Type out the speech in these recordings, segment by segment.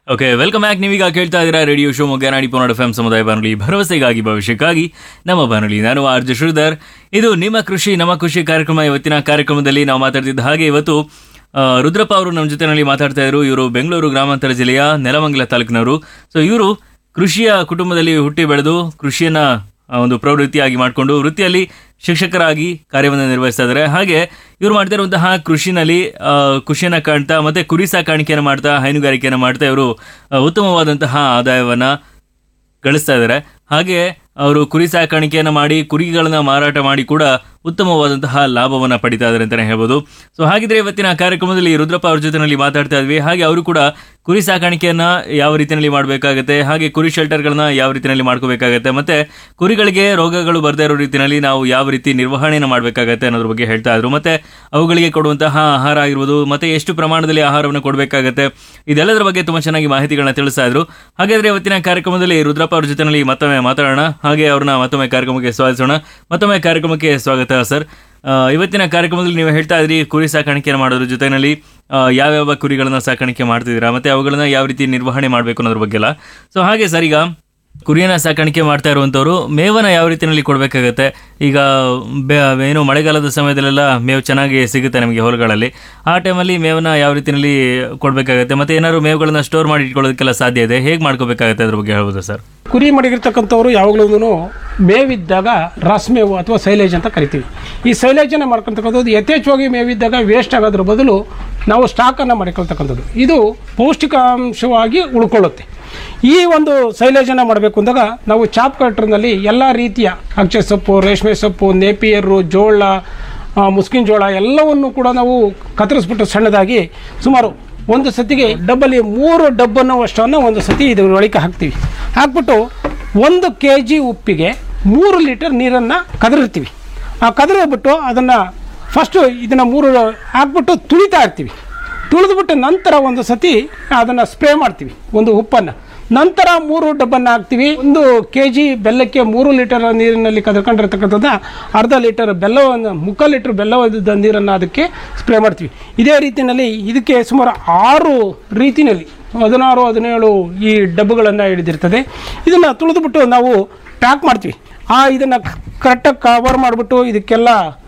okay welcome back ನೀವೀಗ ಕೇಳ್ತಾ ಇದ್ದೀರಾ ರೇಡಿಯೋ ಶೋ ಮೊಗ್ಗನಾಡಿ ಪೋನಾಡ್ ಎಫ್ ಸಮುದಾಯ ಬಾನುಲಿ ಭರವಸೆಗಾಗಿ ಭವಿಷ್ಯಕ್ಕಾಗಿ ನಮ್ಮ ಬಾನುಲಿ ನಾನು ಆರ್ ಜೆ ಶ್ರೀಧರ್ ಇದು ನಿಮ್ಮ ಕೃಷಿ ನಮ್ಮ ಕೃಷಿ ಕಾರ್ಯಕ್ರಮ ಇವತ್ತಿನ ಕಾರ್ಯಕ್ರಮದಲ್ಲಿ ನಾವು ಮಾತಾಡ್ತಿದ್ದ ಹಾಗೆ ಇವತ್ತು ಆ, ರುದ್ರಪ್ಪ ಅವರು ನಮ್ಮ ಜೊತೆನಲ್ಲಿ ಮಾತಾಡ್ತಾ ಇದ್ರು ಇವರು ಬೆಂಗಳೂರು ಗ್ರಾಮಾಂತರ ಜಿಲ್ಲೆಯ ನೆಲಮಂಗಲ ತಾಲೂಕಿನವರು ಸೊ ಇವರು ಕೃಷಿಯ ಕುಟುಂಬದಲ್ಲಿ ಹುಟ್ಟಿ ಬೆಳೆದು ಕೃಷಿಯನ್ನ ಆ, ಒಂದು ಪ್ರವೃತ್ತಿಯಾಗಿ ಮಾಡಿಕೊಂಡು ವೃತ್ತಿಯಲ್ಲಿ ಶಿಕ್ಷಕರಾಗಿ ಕಾರ್ಯವನ್ನು ನಿರ್ವಹಿಸ್ತಾ ಇದ್ದಾರೆ ಹಾಗೆ ಇವರು ಮಾಡ್ತಾ ಇರುವಂತಹ ಕೃಷಿನಲ್ಲಿ ಆ, ಕೃಷಿಯನ್ನ ಕಾಣ್ತಾ ಮತ್ತೆ ಕುರಿ ಸಾಕಾಣಿಕೆಯನ್ನು ಮಾಡ್ತಾ ಹೈನುಗಾರಿಕೆಯನ್ನು ಮಾಡ್ತಾ ಇವರು ಆ, ಉತ್ತಮವಾದಂತಹ ಆದಾಯವನ್ನ ಗಳಿಸ್ತಾ ಇದ್ದಾರೆ ಹಾಗೆ ಅವರು ಕುರಿ ಸಾಕಾಣಿಕೆಯನ್ನು ಮಾಡಿ ಕುರಿಗಳನ್ನ ಮಾರಾಟ ಮಾಡಿ ಕೂಡ ಉತ್ತಮವಾದಂತಹ ಲಾಭವನ್ನ ಪಡಿತಾ ಇದ್ದಾರೆ ಅಂತಾನೆ ಹೇಳ್ಬೋದು ಸೊ ಹಾಗಿದ್ರೆ ಇವತ್ತಿನ ಕಾರ್ಯಕ್ರಮದಲ್ಲಿ ರುದ್ರಪ್ಪ ಅವ್ರ ಜೊತೆನಲ್ಲಿ ಮಾತಾಡ್ತಾ ಇದ್ವಿ ಹಾಗೆ ಅವರು ಕೂಡ ಕುರಿ ಸಾಕಾಣಿಕೆಯನ್ನ ಯಾವ ರೀತಿಯಲ್ಲಿ ಮಾಡಬೇಕಾಗತ್ತೆ ಹಾಗೆ ಕುರಿ ಶೆಲ್ಟರ್ಗಳನ್ನ ಯಾವ ರೀತಿಯಲ್ಲಿ ಮಾಡ್ಕೋಬೇಕಾಗತ್ತೆ ಮತ್ತೆ ಕುರಿಗಳಿಗೆ ರೋಗಗಳು ಬರ್ದೇ ಇರೋ ರೀತಿಯಲ್ಲಿ ನಾವು ಯಾವ ರೀತಿ ನಿರ್ವಹಣೆಯನ್ನು ಮಾಡಬೇಕಾಗತ್ತೆ ಅನ್ನೋದ್ರ ಬಗ್ಗೆ ಹೇಳ್ತಾ ಇದ್ರು ಮತ್ತೆ ಅವುಗಳಿಗೆ ಕೊಡುವಂತಹ ಆಹಾರ ಆಗಿರ್ಬೋದು ಮತ್ತೆ ಎಷ್ಟು ಪ್ರಮಾಣದಲ್ಲಿ ಆಹಾರವನ್ನು ಕೊಡಬೇಕಾಗತ್ತೆ ಇದೆಲ್ಲದರ ಬಗ್ಗೆ ತುಂಬಾ ಚೆನ್ನಾಗಿ ಮಾಹಿತಿಗಳನ್ನ ತಿಳಿಸ್ತಾ ಇದ್ರು ಹಾಗಾದ್ರೆ ಇವತ್ತಿನ ಕಾರ್ಯಕ್ರಮದಲ್ಲಿ ರುದ್ರಪ್ಪ ಅವ್ರ ಜೊತೆನಲ್ಲಿ ಮತ್ತೊಮ್ಮೆ ಮಾತಾಡೋಣ ಹಾಗೆ ಅವ್ರನ್ನ ಮತ್ತೊಮ್ಮೆ ಕಾರ್ಯಕ್ರಮಕ್ಕೆ ಸ್ವಾಗತಿಸೋಣ ಮತ್ತೊಮ್ಮೆ ಕಾರ್ಯಕ್ರಮಕ್ಕೆ ಸ್ವಾಗತ ಸರ್ ಆ, ಇವತ್ತಿನ ಕಾರ್ಯಕ್ರಮದಲ್ಲಿ ನೀವು ಹೇಳ್ತಾ ಇದ್ರಿ ಕುರಿ ಸಾಕಾಣಿಕೆಯನ್ನು ಮಾಡೋದ್ರ ಜೊತೆನಲ್ಲಿ ಆ, ಯಾವ್ಯಾವ ಕುರಿಗಳನ್ನ ಸಾಕಾಣಿಕೆ ಮಾಡ್ತಿದ್ದೀರಾ ಮತ್ತೆ ಅವುಗಳನ್ನ ಯಾವ ರೀತಿ ನಿರ್ವಹಣೆ ಮಾಡಬೇಕು ಅನ್ನೋದ್ರ ಬಗ್ಗೆ ಎಲ್ಲ ಸೊ ಹಾಗೆ ಸರ್ ಈಗ ಕುರಿಯನ್ನ ಸಾಕಾಣಿಕೆ ಮಾಡ್ತಾ ಇರುವಂಥವ್ರು ಮೇವನ್ನ ಯಾವ ರೀತಿಯಲ್ಲಿ ಕೊಡಬೇಕಾಗತ್ತೆ ಈಗ ಬೆ- ಏನು ಮಳೆಗಾಲದ ಸಮಯದಲ್ಲೆಲ್ಲ ಮೇವು ಚೆನ್ನಾಗಿ ಸಿಗುತ್ತೆ ನಮಗೆ ಹೊಲಗಳಲ್ಲಿ ಆ ಟೈಮಲ್ಲಿ ಮೇವನ್ನ ಯಾವ ರೀತಿಯಲ್ಲಿ ಕೊಡಬೇಕಾಗತ್ತೆ ಮತ್ತೆ ಏನಾದ್ರು ಮೇವುಗಳನ್ನ ಸ್ಟೋರ್ ಮಾಡಿ ಇಟ್ಕೊಳ್ಳೋದಕ್ಕೆಲ್ಲ ಸಾಧ್ಯ ಇದೆ ಹೇಗೆ ಮಾಡ್ಕೋಬೇಕಾಗತ್ತೆ ಅದ್ರ ಬಗ್ಗೆ ಹೇಳ್ಬೋದು ಸರ್ ಕುರಿ ಮಡಗಿರ್ತಕ್ಕಂಥವ್ರು ಯಾವಾಗಲೂ ಮೇವಿದ್ದಾಗ ಮೇವು ಅಥವಾ ಸೈಲೇಜ್ ಅಂತ ಕರಿತೀವಿ ಈ ಸೈಲೇಜನ್ನು ಮಾಡ್ಕೊಳ್ತಕ್ಕಂಥದ್ದು ಯಥೇಚ್ಛವಾಗಿ ಮೇವಿದ್ದಾಗ ವೇಸ್ಟ್ ಆಗೋದ್ರ ಬದಲು ನಾವು ಸ್ಟಾಕನ್ನು ಮಾಡಿಕೊಳ್ತಕ್ಕಂಥದ್ದು ಇದು ಪೌಷ್ಟಿಕಾಂಶವಾಗಿ ಉಳ್ಕೊಳ್ಳುತ್ತೆ ಈ ಒಂದು ಸೈಲೇಜನ್ನು ಮಾಡಬೇಕು ಅಂದಾಗ ನಾವು ಚಾಪ್ ಕಟ್ರ್ನಲ್ಲಿ ಎಲ್ಲ ರೀತಿಯ ಅಕ್ಷೆ ಸೊಪ್ಪು ರೇಷ್ಮೆ ಸೊಪ್ಪು ನೇಪಿಯರು ಜೋಳ ಆ, ಮುಸ್ಕಿನ ಜೋಳ ಎಲ್ಲವನ್ನು ಕೂಡ ನಾವು ಕತ್ತರಿಸ್ಬಿಟ್ಟು ಸಣ್ಣದಾಗಿ ಸುಮಾರು ಒಂದು ಸತಿಗೆ ಡಬ್ಬಲ್ಲಿ ಮೂರು ಡಬ್ಬನ್ನು ಅಷ್ಟನ್ನು ಒಂದು ಸತಿ ಇದ್ರ ಒಳಗೆ ಹಾಕ್ತೀವಿ ಹಾಕ್ಬಿಟ್ಟು ಒಂದು ಕೆ ಜಿ ಉಪ್ಪಿಗೆ ಮೂರು ಲೀಟರ್ ನೀರನ್ನು ಕದರಿರ್ತೀವಿ ಆ ಕದರಿಬಿಟ್ಟು ಅದನ್ನು ಫಸ್ಟು ಇದನ್ನು ಮೂರು ಹಾಕ್ಬಿಟ್ಟು ತುಳಿತಾ ಇರ್ತೀವಿ ತುಳಿದ್ಬಿಟ್ಟು ನಂತರ ಒಂದು ಸತಿ ಅದನ್ನು ಸ್ಪ್ರೇ ಮಾಡ್ತೀವಿ ಒಂದು ಉಪ್ಪನ್ನು ನಂತರ ಮೂರು ಡಬ್ಬನ್ನು ಹಾಕ್ತೀವಿ ಒಂದು ಕೆ ಜಿ ಬೆಲ್ಲಕ್ಕೆ ಮೂರು ಲೀಟರ್ ನೀರಿನಲ್ಲಿ ಕದ್ಕೊಂಡಿರ್ತಕ್ಕಂಥದ್ದು ಅರ್ಧ ಲೀಟರ್ ಬೆಲ್ಲವನ್ನು ಮುಕ್ಕಾಲು ಲೀಟರ್ ಬೆಲ್ಲವಾದ ನೀರನ್ನು ಅದಕ್ಕೆ ಸ್ಪ್ರೇ ಮಾಡ್ತೀವಿ ಇದೇ ರೀತಿಯಲ್ಲಿ ಇದಕ್ಕೆ ಸುಮಾರು ಆರು ರೀತಿಯಲ್ಲಿ ಹದಿನಾರು ಹದಿನೇಳು ಈ ಡಬ್ಬಗಳನ್ನು ಹಿಡಿದಿರ್ತದೆ ಇದನ್ನು ತುಳಿದ್ಬಿಟ್ಟು ನಾವು ಪ್ಯಾಕ್ ಮಾಡ್ತೀವಿ ಆ ಇದನ್ನು ಕರೆಕ್ಟಾಗಿ ಕವರ್ ಮಾಡಿಬಿಟ್ಟು ಇದಕ್ಕೆಲ್ಲ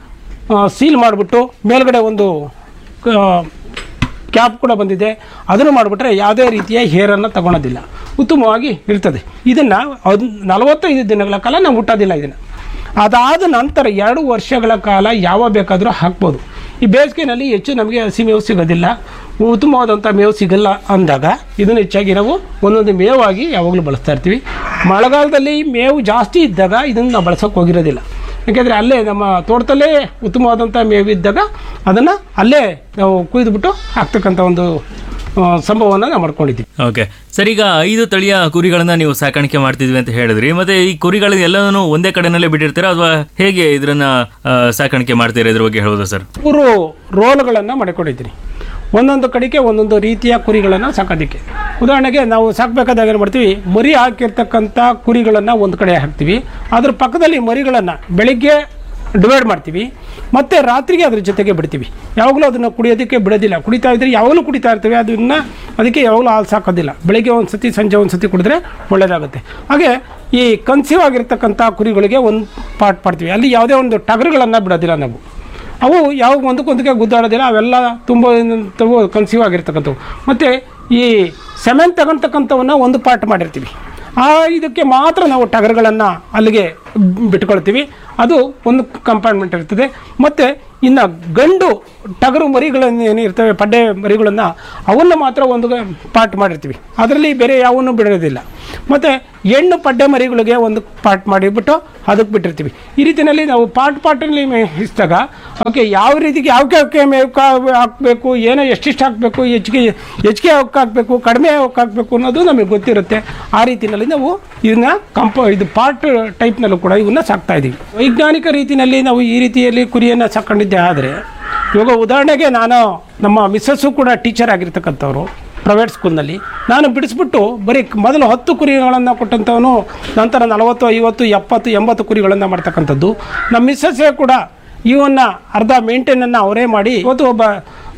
ಸೀಲ್ ಮಾಡಿಬಿಟ್ಟು ಮೇಲ್ಗಡೆ ಒಂದು ಆ, ಕ್ಯಾಪ್ ಕೂಡ ಬಂದಿದೆ ಅದನ್ನು ಮಾಡಿಬಿಟ್ರೆ ಯಾವುದೇ ರೀತಿಯ ಹೇರನ್ನು ತಗೊಳೋದಿಲ್ಲ ಉತ್ತಮವಾಗಿ ಇರ್ತದೆ ಇದನ್ನು ಹದ್ ನಲವತ್ತೈದು ದಿನಗಳ ಕಾಲ ನಾವು ಮುಟ್ಟೋದಿಲ್ಲ ಇದನ್ನು ಅದಾದ ನಂತರ ಎರಡು ವರ್ಷಗಳ ಕಾಲ ಯಾವ ಬೇಕಾದರೂ ಹಾಕ್ಬೋದು ಈ ಬೇಸಿಗೆನಲ್ಲಿ ಹೆಚ್ಚು ನಮಗೆ ಹಸಿ ಮೇವು ಸಿಗೋದಿಲ್ಲ ಉತ್ತಮವಾದಂಥ ಮೇವು ಸಿಗಲ್ಲ ಅಂದಾಗ ಇದನ್ನು ಹೆಚ್ಚಾಗಿ ನಾವು ಒಂದೊಂದು ಮೇವಾಗಿ ಯಾವಾಗಲೂ ಬಳಸ್ತಾ ಇರ್ತೀವಿ ಮಳೆಗಾಲದಲ್ಲಿ ಮೇವು ಜಾಸ್ತಿ ಇದ್ದಾಗ ಇದನ್ನು ನಾವು ಬಳಸೋಕೆ ಹೋಗಿರೋದಿಲ್ಲ ಯಾಕೆಂದರೆ ಅಲ್ಲೇ ನಮ್ಮ ತೋಟದಲ್ಲೇ ಉತ್ತಮವಾದಂಥ ಮೇವಿದ್ದಾಗ ಅದನ್ನು ಅಲ್ಲೇ ನಾವು ಕುಯ್ದುಬಿಟ್ಟು ಹಾಕ್ತಕ್ಕಂಥ ಒಂದು ಆ, ಸಂಭವವನ್ನು ನಾವು ಮಾಡ್ಕೊಂಡಿದ್ದೀವಿ ಓಕೆ ಸರ್ ಈಗ ಐದು ತಳಿಯ ಕುರಿಗಳನ್ನ ನೀವು ಸಾಕಾಣಿಕೆ ಮಾಡ್ತಿದ್ವಿ ಅಂತ ಹೇಳಿದ್ರಿ ಮತ್ತೆ ಈ ಕುರಿಗಳನ್ನ ಎಲ್ಲನೂ ಒಂದೇ ಕಡೆನಲ್ಲೇ ಬಿಟ್ಟಿರ್ತೀರಾ ಅಥವಾ ಹೇಗೆ ಇದನ್ನ ಆ, ಸಾಕಾಣಿಕೆ ಮಾಡ್ತೀರಾ ಇದ್ರ ಬಗ್ಗೆ ಹೇಳ್ಬೋದಾ ಸರ್ ಮೂರು ರೋಲ್ಗಳನ್ನು ಮಾಡಿಕೊಂಡಿದ್ದೀನಿ ಒಂದೊಂದು ಕಡೆಗೆ ಒಂದೊಂದು ರೀತಿಯ ಕುರಿಗಳನ್ನು ಸಾಕೋದಕ್ಕೆ ಉದಾಹರಣೆಗೆ ನಾವು ಸಾಕಬೇಕಾದಾಗ ಏನು ಮಾಡ್ತೀವಿ ಮರಿ ಹಾಕಿರ್ತಕ್ಕಂಥ ಕುರಿಗಳನ್ನು ಒಂದು ಕಡೆ ಹಾಕ್ತೀವಿ ಅದ್ರ ಪಕ್ಕದಲ್ಲಿ ಮರಿಗಳನ್ನು ಬೆಳಿಗ್ಗೆ ಡಿವೈಡ್ ಮಾಡ್ತೀವಿ ಮತ್ತು ರಾತ್ರಿಗೆ ಅದ್ರ ಜೊತೆಗೆ ಬಿಡ್ತೀವಿ ಯಾವಾಗಲೂ ಅದನ್ನು ಕುಡಿಯೋದಕ್ಕೆ ಬಿಡೋದಿಲ್ಲ ಕುಡಿತಾ ಇದ್ರೆ ಯಾವಾಗಲೂ ಕುಡಿತಾ ಇರ್ತೀವಿ ಅದನ್ನು ಅದಕ್ಕೆ ಯಾವಾಗಲೂ ಹಾಲು ಸಾಕೋದಿಲ್ಲ ಬೆಳಿಗ್ಗೆ ಒಂದು ಸತಿ ಸಂಜೆ ಒಂದು ಸತಿ ಕುಡಿದ್ರೆ ಒಳ್ಳೆಯದಾಗುತ್ತೆ ಹಾಗೆ ಈ ಕನ್ಸೀವ್ ಆಗಿರ್ತಕ್ಕಂಥ ಕುರಿಗಳಿಗೆ ಒಂದು ಪಾರ್ಟ್ ಮಾಡ್ತೀವಿ ಅಲ್ಲಿ ಯಾವುದೇ ಒಂದು ಟಗರುಗಳನ್ನು ಬಿಡೋದಿಲ್ಲ ನಾವು ಅವು ಯಾವ ಒಂದಕ್ಕೊಂದಕ್ಕೆ ಗುದ್ದಾಡೋದಿಲ್ಲ ಅವೆಲ್ಲ ತುಂಬ ತವು ಕನ್ಸೀವ್ ಆಗಿರ್ತಕ್ಕಂಥವು ಮತ್ತು ಈ ಸೆಮೆನ್ ತಗೊಂತಕ್ಕಂಥವನ್ನ ಒಂದು ಪಾರ್ಟ್ ಮಾಡಿರ್ತೀವಿ ಆ ಇದಕ್ಕೆ ಮಾತ್ರ ನಾವು ಟಗರುಗಳನ್ನು ಅಲ್ಲಿಗೆ ಬಿಟ್ಕೊಳ್ತೀವಿ ಅದು ಒಂದು ಕಂಪಾರ್ಟ್ಮೆಂಟ್ ಇರ್ತದೆ ಮತ್ತು ಇನ್ನು ಗಂಡು ಟಗರು ಮರಿಗಳನ್ನು ಏನು ಇರ್ತವೆ ಪಡ್ಡೆ ಮರಿಗಳನ್ನು ಅವನ್ನು ಮಾತ್ರ ಒಂದು ಪಾರ್ಟ್ ಮಾಡಿರ್ತೀವಿ ಅದರಲ್ಲಿ ಬೇರೆ ಯಾವನ್ನು ಬಿಡೋದಿಲ್ಲ ಮತ್ತು ಹೆಣ್ಣು ಪಡ್ಡೆ ಮರಿಗಳಿಗೆ ಒಂದು ಪಾರ್ಟ್ ಮಾಡಿಬಿಟ್ಟು ಅದಕ್ಕೆ ಬಿಟ್ಟಿರ್ತೀವಿ ಈ ರೀತಿಯಲ್ಲಿ ನಾವು ಪಾರ್ಟ್ ಪಾರ್ಟಲ್ಲಿ ಮೇಯಿಸಿದಾಗ ಓಕೆ ಯಾವ ರೀತಿಗೆ ಯಾವ ಯಾವಕ್ಕೆ ಮೇವು ಹಾಕಬೇಕು ಏನೋ ಎಷ್ಟಿಷ್ಟು ಹಾಕಬೇಕು ಹೆಚ್ಚಿಗೆ ಹೆಚ್ಚಿಗೆ ಯಾವಕ್ಕೆ ಹಾಕಬೇಕು ಕಡಿಮೆ ಯಾವಕ್ಕೆ ಹಾಕಬೇಕು ಅನ್ನೋದು ನಮಗೆ ಗೊತ್ತಿರುತ್ತೆ ಆ ರೀತಿಯಲ್ಲಿ ನಾವು ಇದನ್ನ ಕಂಪ ಇದು ಪಾರ್ಟ್ ಟೈಪ್ನಲ್ಲೂ ಕೂಡ ಇವನ್ನ ಸಾಕ್ತಾ ಇದ್ದೀವಿ ವೈಜ್ಞಾನಿಕ ರೀತಿಯಲ್ಲಿ ನಾವು ಈ ರೀತಿಯಲ್ಲಿ ಕುರಿಯನ್ನು ಸಾಕೊಂಡಿದ್ದೆ ಆದರೆ ಇವಾಗ ಉದಾಹರಣೆಗೆ ನಾನು ನಮ್ಮ ಮಿಸ್ಸಸ್ಸು ಕೂಡ ಟೀಚರ್ ಆಗಿರ್ತಕ್ಕಂಥವ್ರು ಪ್ರೈವೇಟ್ ಸ್ಕೂಲ್ನಲ್ಲಿ ನಾನು ಬಿಡಿಸ್ಬಿಟ್ಟು ಬರೀ ಕ್- ಮೊದಲು ಹತ್ತು ಕುರಿಗಳನ್ನು ಕೊಟ್ಟಂಥವನು ನಂತರ ನಲವತ್ತು ಐವತ್ತು ಎಪ್ಪತ್ತು ಎಂಬತ್ತು ಕುರಿಗಳನ್ನು ಮಾಡ್ತಕ್ಕಂಥದ್ದು ನಮ್ಮ ಮಿಸ್ಸಸ್ಸೇ ಕೂಡ ಇವನ್ನ ಅರ್ಧ ಮೇಂಟೈನನ್ನು ಅವರೇ ಮಾಡಿ ಇವತ್ತು ಒಬ್ಬ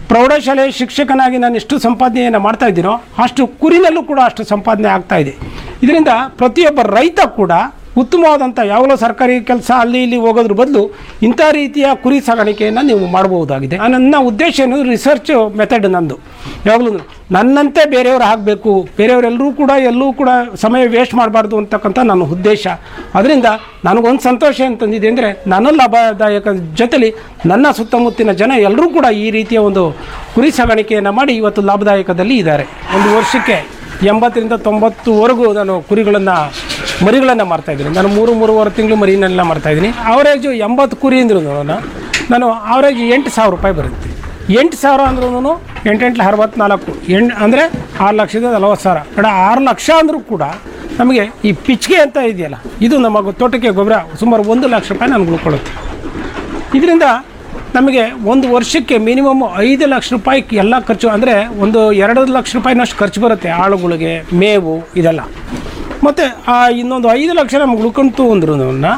ಪ್ರೌಢಶಾಲೆ ಶಿಕ್ಷಕನಾಗಿ ನಾನು ಎಷ್ಟು ಸಂಪಾದನೆಯನ್ನು ಮಾಡ್ತಾ ಇದ್ದೀನೋ ಅಷ್ಟು ಕುರಿನಲ್ಲೂ ಕೂಡ ಅಷ್ಟು ಸಂಪಾದನೆ ಆಗ್ತಾ ಇದೆ ಇದರಿಂದ ಪ್ರತಿಯೊಬ್ಬ ರೈತ ಕೂಡ ಉತ್ತಮವಾದಂಥ ಯಾವಾಗಲೂ ಸರ್ಕಾರಿ ಕೆಲಸ ಅಲ್ಲಿ ಇಲ್ಲಿ ಹೋಗೋದ್ರ ಬದಲು ಇಂಥ ರೀತಿಯ ಕುರಿ ಸಾಗಾಣಿಕೆಯನ್ನು ನೀವು ಮಾಡಬಹುದಾಗಿದೆ ಆ ನನ್ನ ಉದ್ದೇಶ ಏನು ರಿಸರ್ಚ್ ಮೆಥಡ್ ನಂದು ಯಾವಾಗಲೂ ನನ್ನಂತೆ ಬೇರೆಯವರು ಆಗಬೇಕು ಬೇರೆಯವರೆಲ್ಲರೂ ಕೂಡ ಎಲ್ಲೂ ಕೂಡ ಸಮಯ ವೇಸ್ಟ್ ಮಾಡಬಾರ್ದು ಅಂತಕ್ಕಂಥ ನನ್ನ ಉದ್ದೇಶ ಅದರಿಂದ ನನಗೊಂದು ಸಂತೋಷ ಅಂತಂದಿದೆ ಅಂದರೆ ನನ್ನ ಲಾಭದಾಯಕ ಜೊತೆಲಿ ನನ್ನ ಸುತ್ತಮುತ್ತಿನ ಜನ ಎಲ್ಲರೂ ಕೂಡ ಈ ರೀತಿಯ ಒಂದು ಕುರಿ ಸಾಗಾಣಿಕೆಯನ್ನು ಮಾಡಿ ಇವತ್ತು ಲಾಭದಾಯಕದಲ್ಲಿ ಇದ್ದಾರೆ ಒಂದು ವರ್ಷಕ್ಕೆ ಎಂಬತ್ತರಿಂದ ತೊಂಬತ್ತುವರೆಗೂ ನಾನು ಕುರಿಗಳನ್ನು ಮರಿಗಳನ್ನು ಮಾರ್ತಾ ಇದ್ದೀನಿ ನಾನು ಮೂರು ಮೂರುವರೆ ತಿಂಗಳು ಮರಿನೆಲ್ಲ ಮಾರ್ತಾ ಇದ್ದೀನಿ ಅವರೇಜು ಎಂಬತ್ತು ಕುರಿ ಅಂದ್ರೂ ನಾನು ಅವರೇಜ್ ಎಂಟು ಸಾವಿರ ರೂಪಾಯಿ ಬರುತ್ತೆ ಎಂಟು ಸಾವಿರ ಅಂದ್ರೂ ಎಂಟೆಂಟ್ಲ ಅರವತ್ನಾಲ್ಕು ಎಂಟು ಅಂದರೆ ಆರು ಲಕ್ಷದ ನಲವತ್ತು ಸಾವಿರ ಕಡ ಆರು ಲಕ್ಷ ಅಂದರೂ ಕೂಡ ನಮಗೆ ಈ ಪಿಚ್ಗೆ ಅಂತ ಇದೆಯಲ್ಲ ಇದು ನಮ್ಮ ತೋಟಕ್ಕೆ ಗೊಬ್ಬರ ಸುಮಾರು ಒಂದು ಲಕ್ಷ ರೂಪಾಯಿ ನನಗೆ ಉಳ್ಕೊಳ್ಳುತ್ತೆ ಇದರಿಂದ ನಮಗೆ ಒಂದು ವರ್ಷಕ್ಕೆ ಮಿನಿಮಮ್ ಐದು ಲಕ್ಷ ರೂಪಾಯಿ ಎಲ್ಲ ಖರ್ಚು ಅಂದರೆ ಒಂದು ಎರಡು ಲಕ್ಷ ರೂಪಾಯಿನಷ್ಟು ಖರ್ಚು ಬರುತ್ತೆ ಆಳುಗಳಿಗೆ ಮೇವು ಇದೆಲ್ಲ ಮತ್ತು ಆ ಇನ್ನೊಂದು ಐದು ಲಕ್ಷ ನಮ್ಗೆ ಉಳ್ಕೊಂತು ಅಂದ್ರೂ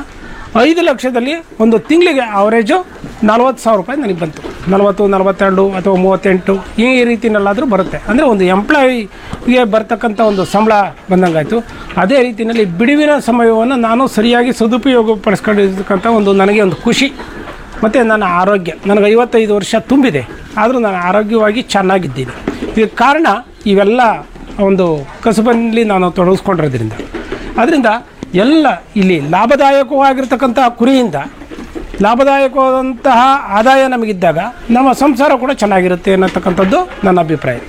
ಐದು ಲಕ್ಷದಲ್ಲಿ ಒಂದು ತಿಂಗಳಿಗೆ ಅವರೇಜು ನಲ್ವತ್ತು ಸಾವಿರ ರೂಪಾಯಿ ನನಗೆ ಬಂತು ನಲ್ವತ್ತು ನಲವತ್ತೆರಡು ಅಥವಾ ಮೂವತ್ತೆಂಟು ಈ ರೀತಿನಲ್ಲಾದರೂ ಬರುತ್ತೆ ಅಂದರೆ ಒಂದು ಎಂಪ್ಲಾಯಿಗೆ ಬರ್ತಕ್ಕಂಥ ಒಂದು ಸಂಬಳ ಬಂದಂಗಾಯಿತು ಅದೇ ರೀತಿಯಲ್ಲಿ ಬಿಡುವಿನ ಸಮಯವನ್ನು ನಾನು ಸರಿಯಾಗಿ ಸದುಪಯೋಗ ಪಡಿಸ್ಕೊಂಡಿರ್ತಕ್ಕಂಥ ಒಂದು ನನಗೆ ಒಂದು ಖುಷಿ ಮತ್ತು ನನ್ನ ಆರೋಗ್ಯ ನನಗೆ ಐವತ್ತೈದು ವರ್ಷ ತುಂಬಿದೆ ಆದರೂ ನಾನು ಆರೋಗ್ಯವಾಗಿ ಚೆನ್ನಾಗಿದ್ದೀನಿ ಇದಕ್ಕೆ ಕಾರಣ ಇವೆಲ್ಲ ಒಂದು ಕಸುಬಲ್ಲಿ ನಾನು ತೊಡಗಿಸ್ಕೊಂಡಿರೋದ್ರಿಂದ ಅದರಿಂದ ಎಲ್ಲ ಇಲ್ಲಿ ಲಾಭದಾಯಕವಾಗಿರ್ತಕ್ಕಂಥ ಕುರಿಯಿಂದ ಲಾಭದಾಯಕವಾದಂತಹ ಆದಾಯ ನಮಗಿದ್ದಾಗ ನಮ್ಮ ಸಂಸಾರ ಕೂಡ ಚೆನ್ನಾಗಿರುತ್ತೆ ಅನ್ನತಕ್ಕಂಥದ್ದು ನನ್ನ ಅಭಿಪ್ರಾಯ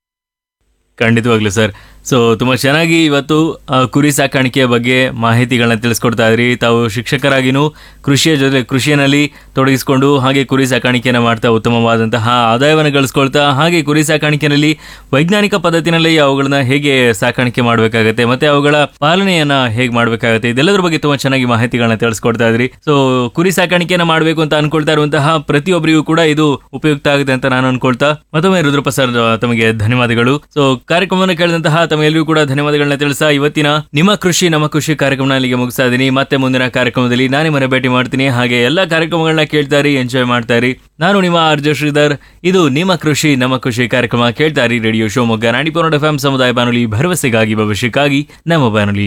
ಖಂಡಿತವಾಗ್ಲೂ ಸರ್ ಸೊ ತುಂಬ ಚೆನ್ನಾಗಿ ಇವತ್ತು ಆ, ಕುರಿ ಸಾಕಾಣಿಕೆಯ ಬಗ್ಗೆ ಮಾಹಿತಿಗಳನ್ನ ತಿಳಿಸ್ಕೊಡ್ತಾ ಇದ್ರಿ ತಾವು ಶಿಕ್ಷಕರಾಗಿನೂ ಕೃಷಿಯ ಜೊತೆ ಕೃಷಿಯಲ್ಲಿ ತೊಡಗಿಸಿಕೊಂಡು ಹಾಗೆ ಕುರಿ ಸಾಕಾಣಿಕೆಯನ್ನು ಮಾಡ್ತಾ ಉತ್ತಮವಾದಂತಹ ಆದಾಯವನ್ನು ಗಳಿಸ್ಕೊಳ್ತಾ ಹಾಗೆ ಕುರಿ ಸಾಕಾಣಿಕೆಯಲ್ಲಿ ವೈಜ್ಞಾನಿಕ ಪದ್ಧತಿನಲ್ಲಿ ಅವುಗಳನ್ನ ಹೇಗೆ ಸಾಕಾಣಿಕೆ ಮಾಡಬೇಕಾಗತ್ತೆ ಮತ್ತೆ ಅವುಗಳ ಪಾಲನೆಯನ್ನ ಹೇಗೆ ಮಾಡಬೇಕಾಗತ್ತೆ ಇದೆಲ್ಲದರ ಬಗ್ಗೆ ತುಂಬಾ ಚೆನ್ನಾಗಿ ಮಾಹಿತಿಗಳನ್ನ ತಿಳಿಸ್ಕೊಡ್ತಾ ಇದ್ರಿ ಸೊ ಕುರಿ ಸಾಕಾಣಿಕೆಯನ್ನ ಮಾಡಬೇಕು ಅಂತ ಅನ್ಕೊಳ್ತಾ ಇರುವಂತಹ ಪ್ರತಿಯೊಬ್ಬರಿಗೂ ಕೂಡ ಇದು ಉಪಯುಕ್ತ ಆಗುತ್ತೆ ಅಂತ ನಾನು ಅನ್ಕೊಳ್ತಾ ಮತ್ತೊಮ್ಮೆ ರುದ್ರಪ್ಪ ಸರ್ ತಮಗೆ ಧನ್ಯವಾದಗಳು ಸೊ ಕಾರ್ಯಕ್ರಮವನ್ನು ಕೇಳಿದಂತಹ ತಮ್ಮೆಲ್ಲರಿಗೂ ಕೂಡ ಧನ್ಯವಾದಗಳನ್ನ ತಿಳಿಸ ಇವತ್ತಿನ ನಿಮ್ಮ ಕೃಷಿ ನಮ್ಮ ಕೃಷಿ ಕಾರ್ಯಕ್ರಮನ ಇಲ್ಲಿಗೆ ಮುಗಿಸ್ತಾ ಇದ್ದೀನಿ ಮತ್ತೆ ಮುಂದಿನ ಕಾರ್ಯಕ್ರಮದಲ್ಲಿ ನಾನೇ ಮನೆ ಭೇಟಿ ಮಾಡ್ತೀನಿ ಹಾಗೆ ಎಲ್ಲಾ ಕಾರ್ಯಕ್ರಮಗಳನ್ನ ಕೇಳ್ತಾ ಇರಿ ಎಂಜಾಯ್ ಮಾಡ್ತಾ ಇರಿ ನಾನು ನಿಮ್ಮ ಆರ್ಜ ಶ್ರೀಧರ್ ಇದು ನಿಮ್ಮ ಕೃಷಿ ನಮ್ಮ ಕೃಷಿ ಕಾರ್ಯಕ್ರಮ ಕೇಳ್ತಾ ಇರಿ ರೇಡಿಯೋ ಶಿವಮೊಗ್ಗ ನಾಡಿ ಪೌರ್ಣ ಎಫ್ ಸಮುದಾಯ ಬಾನುಲಿ ಭರವಸೆಗಾಗಿ ಭವಿಷ್ಯಕ್ಕಾಗಿ ನಮ್ಮ ಬಾನುಲಿ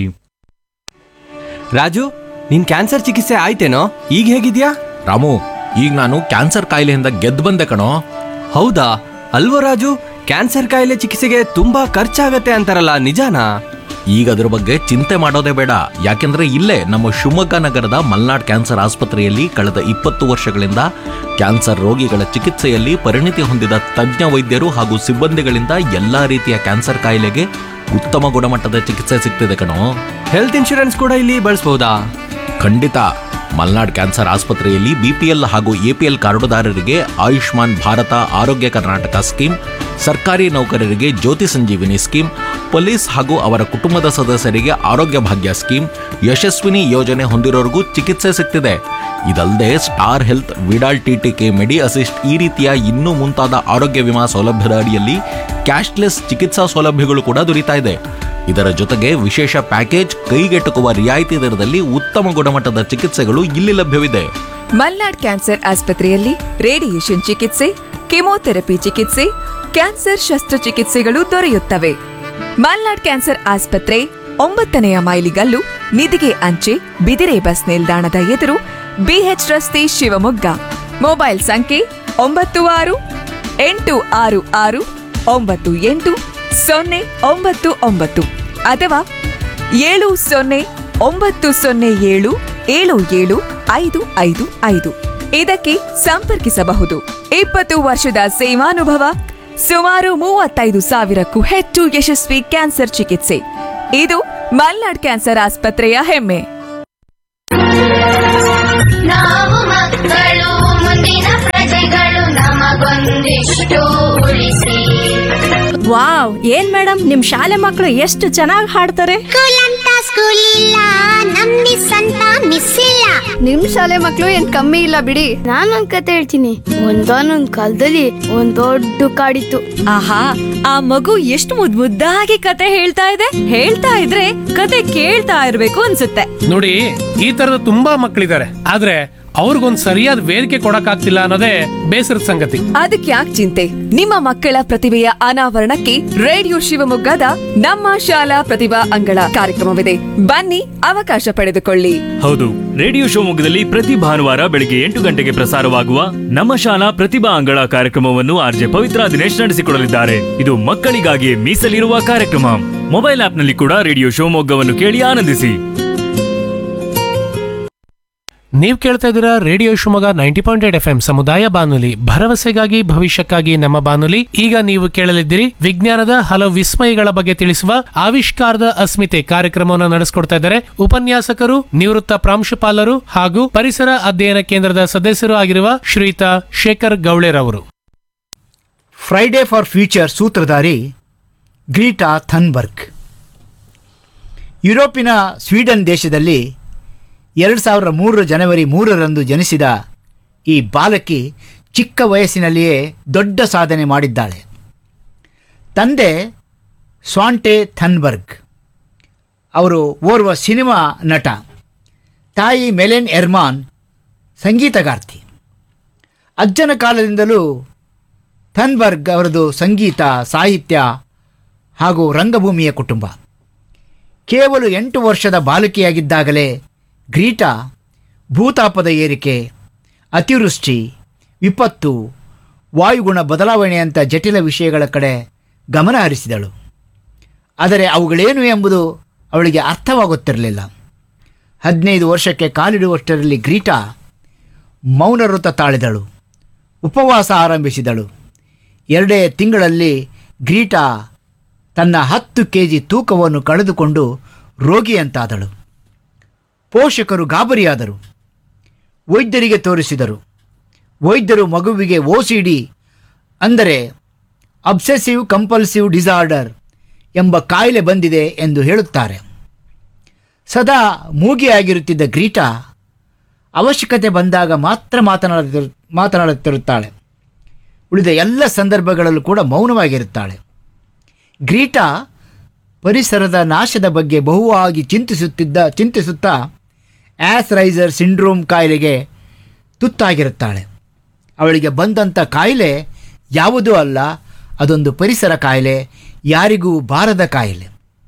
ರಾಜು ನಿನ್ ಕ್ಯಾನ್ಸರ್ ಚಿಕಿತ್ಸೆ ಆಯ್ತೇನೋ ಈಗ ಹೇಗಿದ್ಯಾ ರಾಮು ಈಗ ನಾನು ಕ್ಯಾನ್ಸರ್ ಕಾಯಿಲೆಯಿಂದ ಗೆದ್ದು ಬಂದೆ ಕಣೋ ಹೌದಾ ಅಲ್ವೋ ರಾಜು ಕ್ಯಾನ್ಸರ್ ಕಾಯಿಲೆ ಚಿಕಿತ್ಸೆಗೆ ತುಂಬಾ ಖರ್ಚಾಗತ್ತೆ ಅಂತಾರಲ್ಲ ನಿಜಾನಾ ಈಗ ಅದ್ರ ಬಗ್ಗೆ ಚಿಂತೆ ಮಾಡೋದೇ ಬೇಡ ಯಾಕೆಂದ್ರೆ ಇಲ್ಲೇ ನಮ್ಮ ಶಿವಮೊಗ್ಗ ನಗರದ ಮಲ್ನಾಡ್ ಕ್ಯಾನ್ಸರ್ ಆಸ್ಪತ್ರೆಯಲ್ಲಿ ಕಳೆದ ಇಪ್ಪತ್ತು ವರ್ಷಗಳಿಂದ ಕ್ಯಾನ್ಸರ್ ರೋಗಿಗಳ ಚಿಕಿತ್ಸೆಯಲ್ಲಿ ಪರಿಣಿತಿ ಹೊಂದಿದ ತಜ್ಞ ವೈದ್ಯರು ಹಾಗೂ ಸಿಬ್ಬಂದಿಗಳಿಂದ ಎಲ್ಲಾ ರೀತಿಯ ಕ್ಯಾನ್ಸರ್ ಕಾಯಿಲೆಗೆ ಉತ್ತಮ ಗುಣಮಟ್ಟದ ಚಿಕಿತ್ಸೆ ಸಿಗ್ತಿದೆ ಕಣೋ ಹೆಲ್ತ್ ಇನ್ಶೂರೆನ್ಸ್ ಕೂಡ ಇಲ್ಲಿ ಬಳಸಬಹುದಾ ಖಂಡಿತ ಮಲ್ನಾಡ್ ಕ್ಯಾನ್ಸರ್ ಆಸ್ಪತ್ರೆಯಲ್ಲಿ ಬಿಪಿಎಲ್ ಹಾಗೂ ಎಪಿಎಲ್ ಕಾರ್ಡುದಾರರಿಗೆ ಆಯುಷ್ಮಾನ್ ಭಾರತ ಆರೋಗ್ಯ ಕರ್ನಾಟಕ ಸ್ಕೀಮ್ ಸರ್ಕಾರಿ ನೌಕರರಿಗೆ ಜ್ಯೋತಿ ಸಂಜೀವಿನಿ ಸ್ಕೀಮ್ ಪೊಲೀಸ್ ಹಾಗೂ ಅವರ ಕುಟುಂಬದ ಸದಸ್ಯರಿಗೆ ಆರೋಗ್ಯ ಭಾಗ್ಯ ಸ್ಕೀಮ್ ಯಶಸ್ವಿನಿ ಯೋಜನೆ ಹೊಂದಿರೋರಿಗೂ ಚಿಕಿತ್ಸೆ ಸಿಗ್ತಿದೆ ಇದಲ್ಲದೆ star health Vidal TTK medi assist ಈ ರೀತಿಯ ಇನ್ನೂ ಮುಂತಾದ ಆರೋಗ್ಯ ವಿಮಾ ಸೌಲಭ್ಯದ ಅಡಿಯಲ್ಲಿ ಕ್ಯಾಶ್ಲೆಸ್ ಚಿಕಿತ್ಸಾ ಸೌಲಭ್ಯಗಳು ಕೂಡ ದೊರೀತಾ ಇದೆ ಇದರ ಜೊತೆಗೆ ವಿಶೇಷ ಪ್ಯಾಕೇಜ್ ಕೈಗೆಟುಕುವ ರಿಯಾಯಿತಿ ದರದಲ್ಲಿ ಉತ್ತಮ ಗುಣಮಟ್ಟದ ಚಿಕಿತ್ಸೆಗಳು ಇಲ್ಲಿ ಲಭ್ಯವಿದೆ ಮಲ್ನಾಡ್ ಕ್ಯಾನ್ಸರ್ ಆಸ್ಪತ್ರೆಯಲ್ಲಿ ರೇಡಿಯೇಷನ್ ಚಿಕಿತ್ಸೆ ಕೆಮೊಥೆರಪಿ ಚಿಕಿತ್ಸೆ ಕ್ಯಾನ್ಸರ್ ಶಸ್ತ್ರಚಿಕಿತ್ಸೆಗಳು ದೊರೆಯುತ್ತವೆ ಮಲ್ನಾಡ್ ಕ್ಯಾನ್ಸರ್ ಆಸ್ಪತ್ರೆ ಒಂಬತ್ತನೆಯ ಮೈಲಿಗಲ್ಲು ನಿಧಿಗೆ ಅಂಚೆ ಬಿದಿರೆ ಬಸ್ ನಿಲ್ದಾಣದ ಎದುರು ಬಿಎಚ್ ರಸ್ತೆ ಶಿವಮೊಗ್ಗ ಮೊಬೈಲ್ ಸಂಖ್ಯೆ ಒಂಬತ್ತು ಆರು ಎಂಟು ಆರು ಆರು ಒಂಬತ್ತು ಎಂಟು ಸೊನ್ನೆ ಒಂಬತ್ತು ಒಂಬತ್ತು ಅಥವಾ ಏಳು ಸೊನ್ನೆ ಒಂಬತ್ತು ಸೊನ್ನೆ ಏಳು ಏಳು ಏಳು ಐದು ಐದು ಐದು ಇದಕ್ಕೆ ಸಂಪರ್ಕಿಸಬಹುದು ಇಪ್ಪತ್ತು ವರ್ಷದ ಸೇವಾನುಭವ ಸುಮಾರು ಮೂವತ್ತೈದು ಸಾವಿರಕ್ಕೂ ಹೆಚ್ಚು ಯಶಸ್ವಿ ಕ್ಯಾನ್ಸರ್ ಚಿಕಿತ್ಸೆ ಇದು ಮಲ್ನಾಡ್ ಕ್ಯಾನ್ಸರ್ ಆಸ್ಪತ್ರೆಯ ಹೆಮ್ಮೆ ನಾವು ಮಕ್ಕಳು ಮುಂದಿನ ಪ್ರಜೆಗಳು ನಮಗೊಂದಿಷ್ಟು ಉಳಿಸಿ ವಾವ್ ಏನ್ ಮೇಡಮ್ ನಿಮ್ ಶಾಲೆ ಮಕ್ಕಳು ಎಷ್ಟು ಚೆನ್ನಾಗಿ ಹಾಡ್ತಾರೆ ಸ್ಕೂಲ್ ಅಂತ ಸ್ಕೂಲ್ ಇಲ್ಲ ನಮ್ ಮಿಸ್ ಅಂತ ಮಿಸ್ ಇಲ್ಲ ನಿಮ್ ಶಾಲೆ ಮಕ್ಳು ಏನ್ ಕಮ್ಮಿ ಇಲ್ಲ ಬಿಡಿ ನಾನೊಂದ್ ಕತೆ ಹೇಳ್ತೀನಿ ಒಂದಾನೊಂದ್ ಕಾಲದಲ್ಲಿ ಒಂದ್ ದೊಡ್ಡ ಕಾಡಿತ್ತು ಆಹಾ ಆ ಮಗು ಎಷ್ಟು ಮುದ್ ಮುದ್ದಾಗಿ ಕತೆ ಹೇಳ್ತಾ ಇದೆ ಹೇಳ್ತಾ ಇದ್ರೆ ಕತೆ ಕೇಳ್ತಾ ಇರ್ಬೇಕು ಅನ್ಸುತ್ತೆ ನೋಡಿ ಈ ತರದ ತುಂಬಾ ಮಕ್ಕಳಿದ್ದಾರೆ ಆದ್ರೆ ಅವ್ರಿಗೊಂದ್ ಸರಿಯಾದ ವೇದಿಕೆ ಕೊಡಕ್ಕಾಗ್ತಿಲ್ಲ ಅನ್ನೋದೇ ಬೇಸರದ ಸಂಗತಿ ಅದಕ್ಕೆ ಯಾಕೆ ಚಿಂತೆ ನಿಮ್ಮ ಮಕ್ಕಳ ಪ್ರತಿಭೆಯ ಅನಾವರಣಕ್ಕೆ ರೇಡಿಯೋ ಶಿವಮೊಗ್ಗದ ನಮ್ಮ ಶಾಲಾ ಪ್ರತಿಭಾ ಅಂಗಳ ಕಾರ್ಯಕ್ರಮವಿದೆ ಬನ್ನಿ ಅವಕಾಶ ಪಡೆದುಕೊಳ್ಳಿ ಹೌದು ರೇಡಿಯೋ ಶಿವಮೊಗ್ಗದಲ್ಲಿ ಪ್ರತಿ ಭಾನುವಾರ ಬೆಳಿಗ್ಗೆ ಎಂಟು ಗಂಟೆಗೆ ಪ್ರಸಾರವಾಗುವ ನಮ್ಮ ಶಾಲಾ ಪ್ರತಿಭಾ ಅಂಗಳ ಕಾರ್ಯಕ್ರಮವನ್ನು ಆರ್ಜೆ ಪವಿತ್ರ ದಿನೇಶ್ ನಡೆಸಿಕೊಡಲಿದ್ದಾರೆ ಇದು ಮಕ್ಕಳಿಗಾಗಿ ಮೀಸಲಿರುವ ಕಾರ್ಯಕ್ರಮ ಮೊಬೈಲ್ ಆಪ್ನಲ್ಲಿ ಕೂಡ ರೇಡಿಯೋ ಶಿವಮೊಗ್ಗವನ್ನು ಕೇಳಿ ಆನಂದಿಸಿ ನೀವು ಕೇಳ್ತಾ ಇದ್ದೀರಾ radio Shivamogga ninety point eight F M ಸಮುದಾಯ ಬಾನುಲಿ ಭರವಸೆಗಾಗಿ ಭವಿಷ್ಯಕ್ಕಾಗಿ ನಮ್ಮ ಬಾನುಲಿ ಈಗ ನೀವು ಕೇಳಲಿದ್ದೀರಿ ವಿಜ್ಞಾನದ ಹಲವು ವಿಸ್ಮಯಗಳ ಬಗ್ಗೆ ತಿಳಿಸುವ ಆವಿಷ್ಕಾರದ ಅಸ್ಮಿತೆ ಕಾರ್ಯಕ್ರಮವನ್ನು ನಡೆಸಿಕೊಡ್ತಾ ಇದ್ದಾರೆ ಉಪನ್ಯಾಸಕರು ನಿವೃತ್ತ ಪ್ರಾಂಶುಪಾಲರು ಹಾಗೂ ಪರಿಸರ ಅಧ್ಯಯನ ಕೇಂದ್ರದ ಸದಸ್ಯರು ಆಗಿರುವ ಶ್ರೀಯುತ ಶೇಖರ್ ಗೌಳೆರವರು ಫ್ರೈಡೇ ಫಾರ್ ಫ್ಯೂಚರ್ ಸೂತ್ರಧಾರಿ ಗ್ರೀಟಾ ಥನ್ಬರ್ಗ್ ಯುರೋಪಿನ ಸ್ವೀಡನ್ ದೇಶದಲ್ಲಿ ಎರಡು ಸಾವಿರದ ಮೂರರ ಜನವರಿ ಮೂರರಂದು ಜನಿಸಿದ ಈ ಬಾಲಕಿ ಚಿಕ್ಕ ವಯಸ್ಸಿನಲ್ಲಿಯೇ ದೊಡ್ಡ ಸಾಧನೆ ಮಾಡಿದ್ದಾಳೆ ತಂದೆ ಸ್ವಾಂಟೆ ಥನ್ಬರ್ಗ್ ಅವರು ಓರ್ವ ಸಿನಿಮಾ ನಟ ತಾಯಿ ಮೆಲೆನ್ ಎರ್ಮಾನ್ ಸಂಗೀತಗಾರ್ತಿ ಅಜ್ಜನ ಕಾಲದಿಂದಲೂ ಥನ್ಬರ್ಗ್ ಅವರದು ಸಂಗೀತ ಸಾಹಿತ್ಯ ಹಾಗೂ ರಂಗಭೂಮಿಯ ಕುಟುಂಬ ಕೇವಲ ಎಂಟು ವರ್ಷದ ಬಾಲಕಿಯಾಗಿದ್ದಾಗಲೇ ಗ್ರೀಟಾ ಭೂತಾಪದ ಏರಿಕೆ ಅತಿವೃಷ್ಟಿ ವಿಪತ್ತು ವಾಯುಗುಣ ಬದಲಾವಣೆಯಂಥ ಜಟಿಲ ವಿಷಯಗಳ ಕಡೆ ಗಮನ ಹರಿಸಿದಳು ಆದರೆ ಅವುಗಳೇನು ಎಂಬುದು ಅವಳಿಗೆ ಅರ್ಥವಾಗುತ್ತಿರಲಿಲ್ಲ ಹದಿನೈದು ವರ್ಷಕ್ಕೆ ಕಾಲಿಡುವಷ್ಟರಲ್ಲಿ ಗ್ರೀಟಾ ಮೌನವ್ರತ ತಾಳಿದಳು ಉಪವಾಸ ಆರಂಭಿಸಿದಳು ಎರಡೇ ತಿಂಗಳಲ್ಲಿ ಗ್ರೀಟಾ ತನ್ನ ಹತ್ತು ಕೆ ಜಿ ತೂಕವನ್ನು ಕಳೆದುಕೊಂಡು ರೋಗಿಯಂತಾದಳು ಪೋಷಕರು ಗಾಬರಿಯಾದರು ವೈದ್ಯರಿಗೆ ತೋರಿಸಿದರು ವೈದ್ಯರು ಮಗುವಿಗೆ ಓ ಸಿ ಡಿ ಅಂದರೆ ಅಬ್ಸೆಸಿವ್ ಕಂಪಲ್ಸಿವ್ ಡಿಸಾರ್ಡರ್ ಎಂಬ ಕಾಯಿಲೆ ಬಂದಿದೆ ಎಂದು ಹೇಳುತ್ತಾರೆ ಸದಾ ಮೂಗಿಯಾಗಿರುತ್ತಿದ್ದ ಗ್ರೀಟಾ ಅವಶ್ಯಕತೆ ಬಂದಾಗ ಮಾತ್ರ ಮಾತನಾಡುತ್ತಿರು ಮಾತನಾಡುತ್ತಿರುತ್ತಾಳೆ ಉಳಿದ ಎಲ್ಲ ಸಂದರ್ಭಗಳಲ್ಲೂ ಕೂಡ ಮೌನವಾಗಿರುತ್ತಾಳೆ ಗ್ರೀಟಾ ಪರಿಸರದ ನಾಶದ ಬಗ್ಗೆ ಬಹುವಾಗಿ ಚಿಂತಿಸುತ್ತಿದ್ದ ಚಿಂತಿಸುತ್ತಾ ಆ್ಯಸ್ ರೈಸರ್ ಸಿಂಡ್ರೋಮ್ ಕಾಯಿಲೆಗೆ ತುತ್ತಾಗಿರುತ್ತಾಳೆ ಅವಳಿಗೆ ಬಂದಂಥ ಕಾಯಿಲೆ ಯಾವುದೂ ಅಲ್ಲ ಅದೊಂದು ಪರಿಸರ ಕಾಯಿಲೆ ಯಾರಿಗೂ ಬಾರದ ಕಾಯಿಲೆ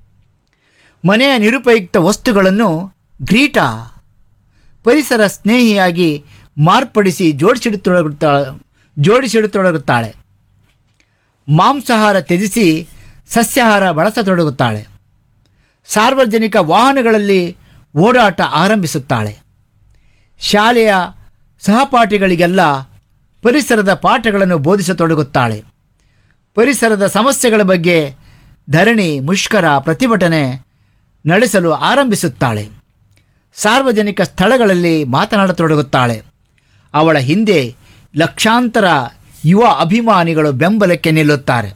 ಮನೆಯ ನಿರುಪಯುಕ್ತ ವಸ್ತುಗಳನ್ನು ಗ್ರೀಟಾ ಪರಿಸರ ಸ್ನೇಹಿಯಾಗಿ ಮಾರ್ಪಡಿಸಿ ಜೋಡಿಸಿಡುತ್ತೊಡಗುತ್ತಾಳೆ ಜೋಡಿಸಿಡುತ್ತೊಡಗುತ್ತಾಳೆ ಮಾಂಸಾಹಾರ ತ್ಯಜಿಸಿ ಸಸ್ಯಾಹಾರ ಬಳಸತೊಡಗುತ್ತಾಳೆ ಸಾರ್ವಜನಿಕ ವಾಹನಗಳಲ್ಲಿ ಓಡಾಟ ಆರಂಭಿಸುತ್ತಾಳೆ ಶಾಲೆಯ ಸಹಪಾಠಿಗಳಿಗೆಲ್ಲ ಪರಿಸರದ ಪಾಠಗಳನ್ನು ಬೋಧಿಸತೊಡಗುತ್ತಾಳೆ ಪರಿಸರದ ಸಮಸ್ಯೆಗಳ ಬಗ್ಗೆ ಧರಣಿ ಮುಷ್ಕರ ಪ್ರತಿಭಟನೆ ನಡೆಸಲು ಆರಂಭಿಸುತ್ತಾಳೆ ಸಾರ್ವಜನಿಕ ಸ್ಥಳಗಳಲ್ಲಿ ಮಾತನಾಡತೊಡಗುತ್ತಾಳೆ ಅವಳ ಹಿಂದೆ ಲಕ್ಷಾಂತರ ಯುವ ಅಭಿಮಾನಿಗಳು ಬೆಂಬಲಕ್ಕೆ ನಿಲ್ಲುತ್ತಾರೆ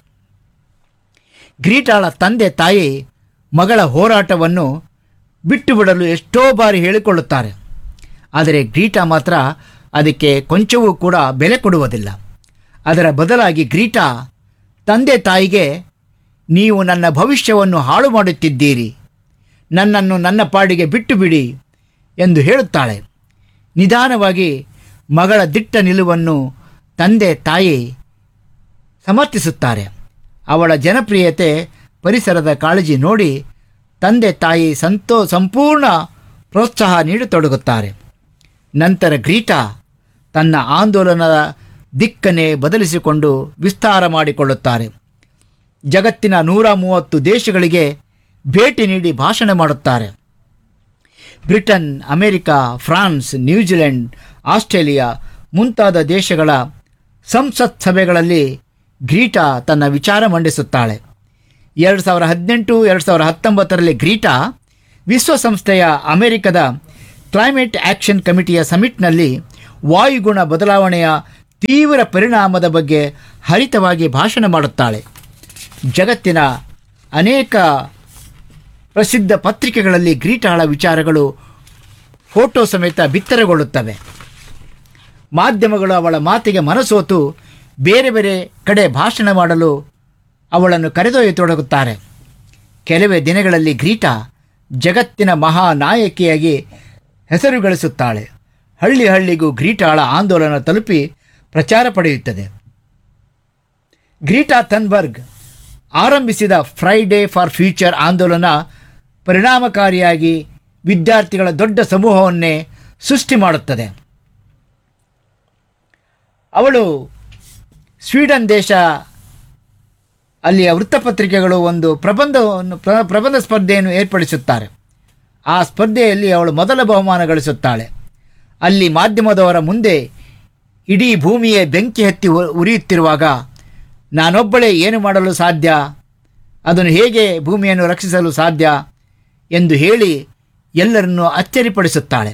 ಗ್ರೀಟಾಳ ತಂದೆ ತಾಯಿ ಮಗಳ ಹೋರಾಟವನ್ನು ಬಿಟ್ಟು ಬಿಡಲು ಎಷ್ಟೋ ಬಾರಿ ಹೇಳಿಕೊಳ್ಳುತ್ತಾರೆ ಆದರೆ ಗ್ರೀಟಾ ಮಾತ್ರ ಅದಕ್ಕೆ ಕೊಂಚವೂ ಕೂಡ ಬೆಲೆ ಕೊಡುವುದಿಲ್ಲ ಅದರ ಬದಲಾಗಿ ಗ್ರೀಟಾ ತಂದೆ ತಾಯಿಗೆ ನೀವು ನನ್ನ ಭವಿಷ್ಯವನ್ನು ಹಾಳು ಮಾಡುತ್ತಿದ್ದೀರಿ ನನ್ನನ್ನು ನನ್ನ ಪಾಡಿಗೆ ಬಿಟ್ಟು ಬಿಡಿ ಎಂದು ಹೇಳುತ್ತಾಳೆ ನಿಧಾನವಾಗಿ ಮಗಳ ದಿಟ್ಟ ನಿಲುವನ್ನು ತಂದೆ ತಾಯಿ ಸಮರ್ಥಿಸುತ್ತಾರೆ ಅವಳ ಜನಪ್ರಿಯತೆ ಪರಿಸರದ ಕಾಳಜಿ ನೋಡಿ ತಂದೆ ತಾಯಿ ಸಂತೋ ಸಂಪೂರ್ಣ ಪ್ರೋತ್ಸಾಹ ನೀಡತೊಡಗುತ್ತಾರೆ ನಂತರ ಗ್ರೀಟಾ ತನ್ನ ಆಂದೋಲನದ ದಿಕ್ಕನ್ನೇ ಬದಲಿಸಿಕೊಂಡು ವಿಸ್ತಾರ ಮಾಡಿಕೊಳ್ಳುತ್ತಾರೆ ಜಗತ್ತಿನ ನೂರ ಮೂವತ್ತು ದೇಶಗಳಿಗೆ ಭೇಟಿ ನೀಡಿ ಭಾಷಣ ಮಾಡುತ್ತಾರೆ Britain America France New Zealand Australia ಮುಂತಾದ ದೇಶಗಳ ಸಂಸತ್ ಸಭೆಗಳಲ್ಲಿ ಗ್ರೀಟಾ ತನ್ನ ವಿಚಾರ ಮಂಡಿಸುತ್ತಾಳೆ ಎರಡು ಸಾವಿರ ಹದಿನೆಂಟು ಎರಡು ಸಾವಿರ ಹತ್ತೊಂಬತ್ತರಲ್ಲಿ ಗ್ರೀಟಾ ವಿಶ್ವಸಂಸ್ಥೆಯ ಅಮೆರಿಕದ ಕ್ಲೈಮೇಟ್ ಆ್ಯಕ್ಷನ್ ಕಮಿಟಿಯ ಸಮಿಟ್ನಲ್ಲಿ ವಾಯುಗುಣ ಬದಲಾವಣೆಯ ತೀವ್ರ ಪರಿಣಾಮದ ಬಗ್ಗೆ ಹರಿತವಾಗಿ ಭಾಷಣ ಮಾಡುತ್ತಾಳೆ ಜಗತ್ತಿನ ಅನೇಕ ಪ್ರಸಿದ್ಧ ಪತ್ರಿಕೆಗಳಲ್ಲಿ ಗ್ರೀಟಾಳ ವಿಚಾರಗಳು ಫೋಟೋ ಸಮೇತ ಬಿತ್ತರಗೊಳ್ಳುತ್ತವೆ ಮಾಧ್ಯಮಗಳು ಅವಳ ಮಾತಿಗೆ ಮನಸೋತು ಬೇರೆ ಬೇರೆ ಕಡೆ ಭಾಷಣ ಮಾಡಲು ಅವಳನ್ನು ಕರೆದೊಯ್ಯತೊಡಗುತ್ತಾರೆ ಕೆಲವೇ ದಿನಗಳಲ್ಲಿ ಗ್ರೀಟಾ ಜಗತ್ತಿನ ಮಹಾನಾಯಕಿಯಾಗಿ ಹೆಸರು ಗಳಿಸುತ್ತಾಳೆ ಹಳ್ಳಿ ಹಳ್ಳಿಗೂ ಗ್ರೀಟಾಳ ಆಂದೋಲನ ತಲುಪಿ ಪ್ರಚಾರ ಪಡೆಯುತ್ತದೆ ಗ್ರೀಟಾ ಥನ್ಬರ್ಗ್ ಆರಂಭಿಸಿದ ಫ್ರೈಡೇ ಫಾರ್ ಫ್ಯೂಚರ್ ಆಂದೋಲನ ಪರಿಣಾಮಕಾರಿಯಾಗಿ ವಿದ್ಯಾರ್ಥಿಗಳ ದೊಡ್ಡ ಸಮೂಹವನ್ನೇ ಸೃಷ್ಟಿ ಮಾಡುತ್ತದೆ ಅವಳು ಸ್ವೀಡನ್ ದೇಶ ಅಲ್ಲಿಯ ವೃತ್ತಪತ್ರಿಕೆಗಳು ಒಂದು ಪ್ರಬಂಧವನ್ನು ಪ್ರ- ಪ್ರಬಂಧ ಸ್ಪರ್ಧೆಯನ್ನು ಏರ್ಪಡಿಸುತ್ತಾರೆ ಆ ಸ್ಪರ್ಧೆಯಲ್ಲಿ ಅವಳು ಮೊದಲ ಬಹುಮಾನ ಗಳಿಸುತ್ತಾಳೆ ಅಲ್ಲಿ ಮಾಧ್ಯಮದವರ ಮುಂದೆ ಇಡೀ ಭೂಮಿಯೇ ಬೆಂಕಿ ಹತ್ತಿ ಉ- ಉರಿಯುತ್ತಿರುವಾಗ ನಾನೊಬ್ಬಳೇ ಏನು ಮಾಡಲು ಸಾಧ್ಯ ಅದನ್ನು ಹೇಗೆ ಭೂಮಿಯನ್ನು ರಕ್ಷಿಸಲು ಸಾಧ್ಯ ಎಂದು ಹೇಳಿ ಎಲ್ಲರನ್ನೂ ಅಚ್ಚರಿಪಡಿಸುತ್ತಾಳೆ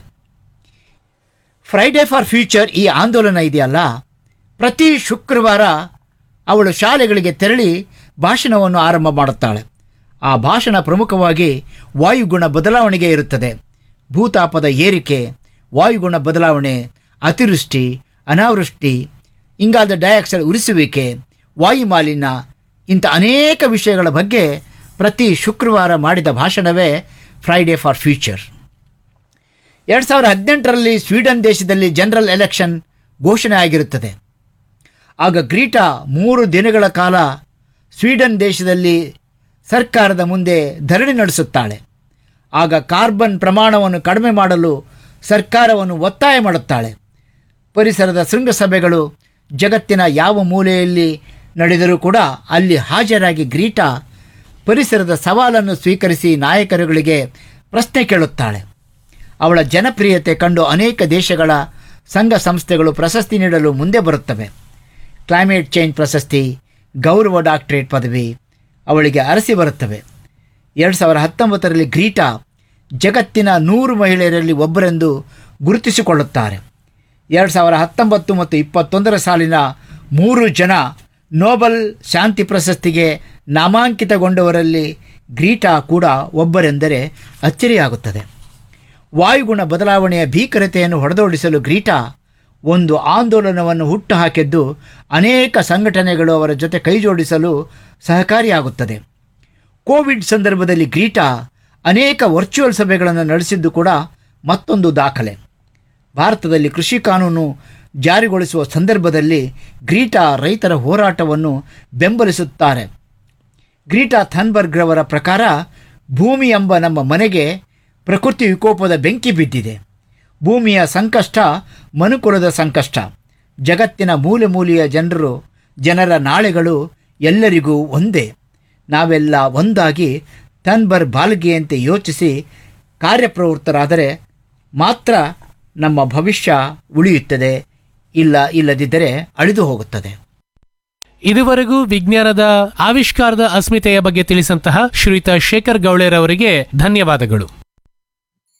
ಫ್ರೈಡೇ ಫಾರ್ ಫ್ಯೂಚರ್ ಈ ಆಂದೋಲನ ಇದೆಯಲ್ಲ ಪ್ರತಿ ಶುಕ್ರವಾರ ಅವಳು ಶಾಲೆಗಳಿಗೆ ತೆರಳಿ ಭಾಷಣವನ್ನು ಆರಂಭ ಮಾಡುತ್ತಾಳೆ ಆ ಭಾಷಣ ಪ್ರಮುಖವಾಗಿ ವಾಯುಗುಣ ಬದಲಾವಣೆಗೆ ಇರುತ್ತದೆ ಭೂತಾಪದ ಏರಿಕೆ ವಾಯುಗುಣ ಬದಲಾವಣೆ ಅತಿವೃಷ್ಟಿ ಅನಾವೃಷ್ಟಿ ಇಂಗಾಲದ ಡೈಆಕ್ಸೈಡ್ ಉರಿಸುವಿಕೆ ವಾಯುಮಾಲಿನ್ಯ ಇಂಥ ಅನೇಕ ವಿಷಯಗಳ ಬಗ್ಗೆ ಪ್ರತಿ ಶುಕ್ರವಾರ ಮಾಡಿದ ಭಾಷಣವೇ ಫ್ರೈಡೇ ಫಾರ್ ಫ್ಯೂಚರ್ ಎರಡು ಸಾವಿರದ ಹದಿನೆಂಟರಲ್ಲಿ ಸ್ವೀಡನ್ ದೇಶದಲ್ಲಿ ಜನರಲ್ ಎಲೆಕ್ಷನ್ ಘೋಷಣೆ ಆಗಿರುತ್ತದೆ ಆಗ ಗ್ರೀಟಾ ಮೂರು ದಿನಗಳ ಕಾಲ ಸ್ವೀಡನ್ ದೇಶದಲ್ಲಿ ಸರ್ಕಾರದ ಮುಂದೆ ಧರಣಿ ನಡೆಸುತ್ತಾಳೆ ಆಗ ಕಾರ್ಬನ್ ಪ್ರಮಾಣವನ್ನು ಕಡಿಮೆ ಮಾಡಲು ಸರ್ಕಾರವನ್ನು ಒತ್ತಾಯ ಮಾಡುತ್ತಾಳೆ ಪರಿಸರದ ಶೃಂಗಸಭೆಗಳು ಜಗತ್ತಿನ ಯಾವ ಮೂಲೆಯಲ್ಲಿ ನಡೆದರೂ ಕೂಡ ಅಲ್ಲಿ ಹಾಜರಾಗಿ ಗ್ರೀಟಾ ಪರಿಸರದ ಸವಾಲನ್ನು ಸ್ವೀಕರಿಸಿ ನಾಯಕರುಗಳಿಗೆ ಪ್ರಶ್ನೆ ಕೇಳುತ್ತಾಳೆ ಅವಳ ಜನಪ್ರಿಯತೆ ಕಂಡು ಅನೇಕ ದೇಶಗಳ ಸಂಘ ಸಂಸ್ಥೆಗಳು ಪ್ರಶಸ್ತಿ ನೀಡಲು ಮುಂದೆ ಬರುತ್ತವೆ ಕ್ಲೈಮೇಟ್ ಚೇಂಜ್ ಪ್ರಶಸ್ತಿ ಗೌರವ ಡಾಕ್ಟರೇಟ್ ಪದವಿ ಅವಳಿಗೆ ಅರಸಿ ಬರುತ್ತವೆ ಎರಡು ಸಾವಿರದ ಹತ್ತೊಂಬತ್ತರಲ್ಲಿ ಗ್ರೀಟಾ ಜಗತ್ತಿನ ನೂರು ಮಹಿಳೆಯರಲ್ಲಿ ಒಬ್ಬರೆಂದು ಗುರುತಿಸಿಕೊಳ್ಳುತ್ತಾರೆ ಎರಡು ಸಾವಿರ ಹತ್ತೊಂಬತ್ತು ಮತ್ತು ಇಪ್ಪತ್ತೊಂದರ ಸಾಲಿನ ಮೂರು ಜನ ನೋಬಲ್ ಶಾಂತಿ ಪ್ರಶಸ್ತಿಗೆ ನಾಮಾಂಕಿತಗೊಂಡವರಲ್ಲಿ ಗ್ರೀಟಾ ಕೂಡ ಒಬ್ಬರೆಂದರೆ ಅಚ್ಚರಿಯಾಗುತ್ತದೆ ವಾಯುಗುಣ ಬದಲಾವಣೆಯ ಭೀಕರತೆಯನ್ನು ಹೊಡೆದೋಡಿಸಲು ಗ್ರೀಟಾ ಒಂದು ಆಂದೋಲನವನ್ನು ಹುಟ್ಟುಹಾಕಿದ್ದು ಅನೇಕ ಸಂಘಟನೆಗಳು ಅವರ ಜೊತೆ ಕೈಜೋಡಿಸಲು ಸಹಕಾರಿಯಾಗುತ್ತದೆ ಕೋವಿಡ್ ಸಂದರ್ಭದಲ್ಲಿ ಗ್ರೀಟಾ ಅನೇಕ ವರ್ಚುವಲ್ ಸಭೆಗಳನ್ನು ನಡೆಸಿದ್ದು ಕೂಡ ಮತ್ತೊಂದು ದಾಖಲೆ ಭಾರತದಲ್ಲಿ ಕೃಷಿ ಕಾನೂನು ಜಾರಿಗೊಳಿಸುವ ಸಂದರ್ಭದಲ್ಲಿ ಗ್ರೀಟಾ ರೈತರ ಹೋರಾಟವನ್ನು ಬೆಂಬಲಿಸುತ್ತಾರೆ ಗ್ರೀಟಾ ಥನ್ಬರ್ಗ್ ರವರ ಪ್ರಕಾರ ಭೂಮಿ ಎಂಬ ನಮ್ಮ ಮನೆಗೆ ಪ್ರಕೃತಿ ವಿಕೋಪದ ಬೆಂಕಿ ಬಿದ್ದಿದೆ ಭೂಮಿಯ ಸಂಕಷ್ಟ ಮನುಕುಲದ ಸಂಕಷ್ಟ ಜಗತ್ತಿನ ಮೂಲೆ ಮೂಲೆಯ ಜನರು ಜನರ ನಾಳೆಗಳು ಎಲ್ಲರಿಗೂ ಒಂದೇ ನಾವೆಲ್ಲ ಒಂದಾಗಿ ಥನ್ಬರ್ಗ್ ಬಾಲ್ಗೆಯಂತೆ ಯೋಚಿಸಿ ಕಾರ್ಯಪ್ರವೃತ್ತರಾದರೆ ಮಾತ್ರ ನಮ್ಮ ಭವಿಷ್ಯ ಉಳಿಯುತ್ತದೆ ಇಲ್ಲ ಇಲ್ಲದಿದ್ದರೆ ಅಳಿದು ಹೋಗುತ್ತದೆ ಇದುವರೆಗೂ ವಿಜ್ಞಾನದ ಆವಿಷ್ಕಾರದ ಅಸ್ಮಿತೆಯ ಬಗ್ಗೆ ತಿಳಿಸಂತಹ ಶ್ರೀಯುತ ಶೇಖರ್ ಗೌಳೆರವರಿಗೆ ಧನ್ಯವಾದಗಳು